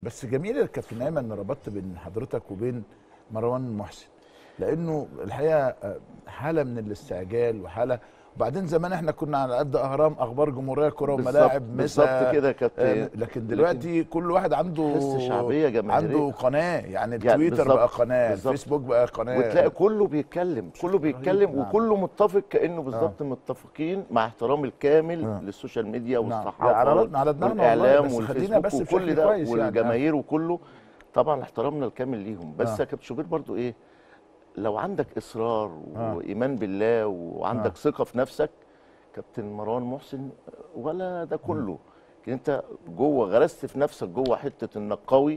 بس جميل يا كابتن ايمن ان ربطت بين حضرتك وبين مروان محسن لانه الحقيقه آه، حاله من الاستعجال وحاله وبعدين زمان احنا كنا على قد اهرام اخبار جمهوريه كره بالظبط- وملاعب بالظبط مسا كده يا كابتن. آه، لكن دلوقتي كل واحد عنده تحس شعبية جماهيرية. عنده قناه يعني يعني التويتر بالظبط- بقى قناه بالظبط. الفيسبوك بقى قناه وتلاقي كله بيتكلم كله بيتكلم رهيب، نعم. وكله متفق كانه بالظبط متفقين مع احترامي الكامل آه. للسوشيال ميديا نعم. والصحافه على رد- على دماغنا والله، والاعلام بس خلينا بس والفيسبوك بشكل وكل ده كويس يعني. والجماهير وكله طبعا احترامنا الكامل ليهم بس آه. يا كابتن شوبير برضو ايه لو عندك اصرار آه. وايمان بالله وعندك آه. ثقه في نفسك كابتن مروان محسن ولا ده كله لكن انت جوه غرست في نفسك جوه حته انك قوي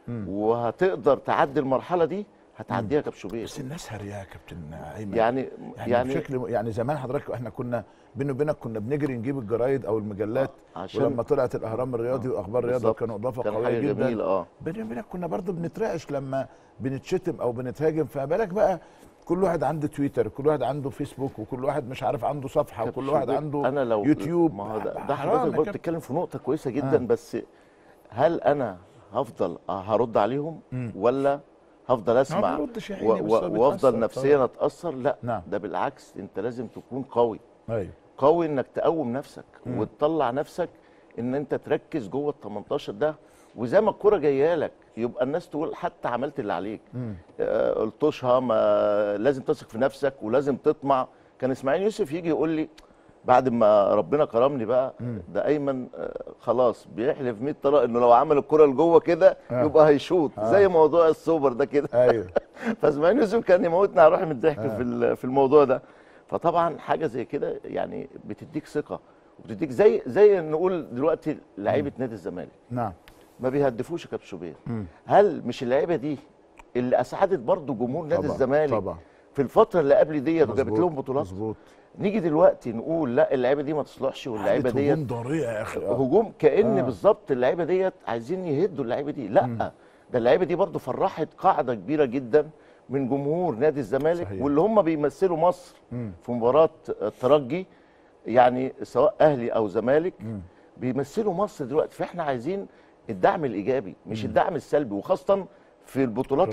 وهتقدر تعدي المرحله دي هتعديها يا كابتن شوبير بس الناس هرياها يا كابتن ايمن يعني يعني, يعني بشكل يعني زمان حضرتك احنا كنا بيني وبينك كنا بنجري نجيب الجرايد او المجلات عشان- ولما طلعت الاهرام الرياضي واخبار الرياضه بالظبط. كانوا اضافه كان قويه حاجه جدا جميله اه بيني وبينك كنا برضو بنترعش لما بنتشتم او بنتهاجم فما بالك بقى كل واحد عنده تويتر كل واحد عنده فيسبوك وكل واحد مش عارف عنده صفحه وكل واحد شوبير، عنده انا لو يوتيوب ما هو ده, حرام ده يا حضرتك برضه كابتن. بتتكلم في نقطه كويسه جدا آه. بس هل انا هفضل هرد عليهم ولا هفضل اسمع بيردش يا و- عيني، بس هو و- بيتأثر وافضل نفسيا طبعاً. اتاثر لا نعم. ده بالعكس انت لازم تكون قوي ايوه قوي انك تقوم نفسك وتطلع نفسك ان انت تركز جوه ال 18 ده وزي ما الكوره جايه لك يبقى الناس تقول حتى عملت اللي عليك آه، قلتوشها ما لازم تثق في نفسك ولازم تطمع كان اسماعيل يوسف يجي يقول لي بعد ما ربنا كرمني بقى ده ايمن آه، خلاص بيحلف 100 طريقه انه لو عمل الكره لجوه كده آه. يبقى هيشوط زي موضوع السوبر ده كده ايوه فاسماعيل يوسف كان يموتنا على روحي من الضحك في ال- في الموضوع ده فطبعا حاجه زي كده يعني بتديك ثقه وبتديك زي زي نقول دلوقتي لعيبه نادي الزمالك نعم ما بيهدفوش يا كابتن شوبير هل مش اللعيبه دي اللي اسعدت برضو جمهور نادي طبعاً، الزمالك طبعا في الفتره اللي قبل ديت وجابت مظبوط، لهم بطولات مظبوط نيجي دلوقتي نقول لا اللعيبه دي ما تصلحش واللعيبه حالة ديت هجوم ضاريه يا اخي آه. هجوم كان آه. بالظبط اللعيبه ديت عايزين يهدوا اللعيبه دي لا ده اللعيبه دي برضو فرحت قاعده كبيره جدا من جمهور نادي الزمالك صحيح. واللي هم بيمثلوا مصر في مباراه الترجي يعني سواء اهلي او زمالك بيمثلوا مصر دلوقتي فاحنا عايزين الدعم الايجابي مش الدعم السلبي وخاصه في البطولات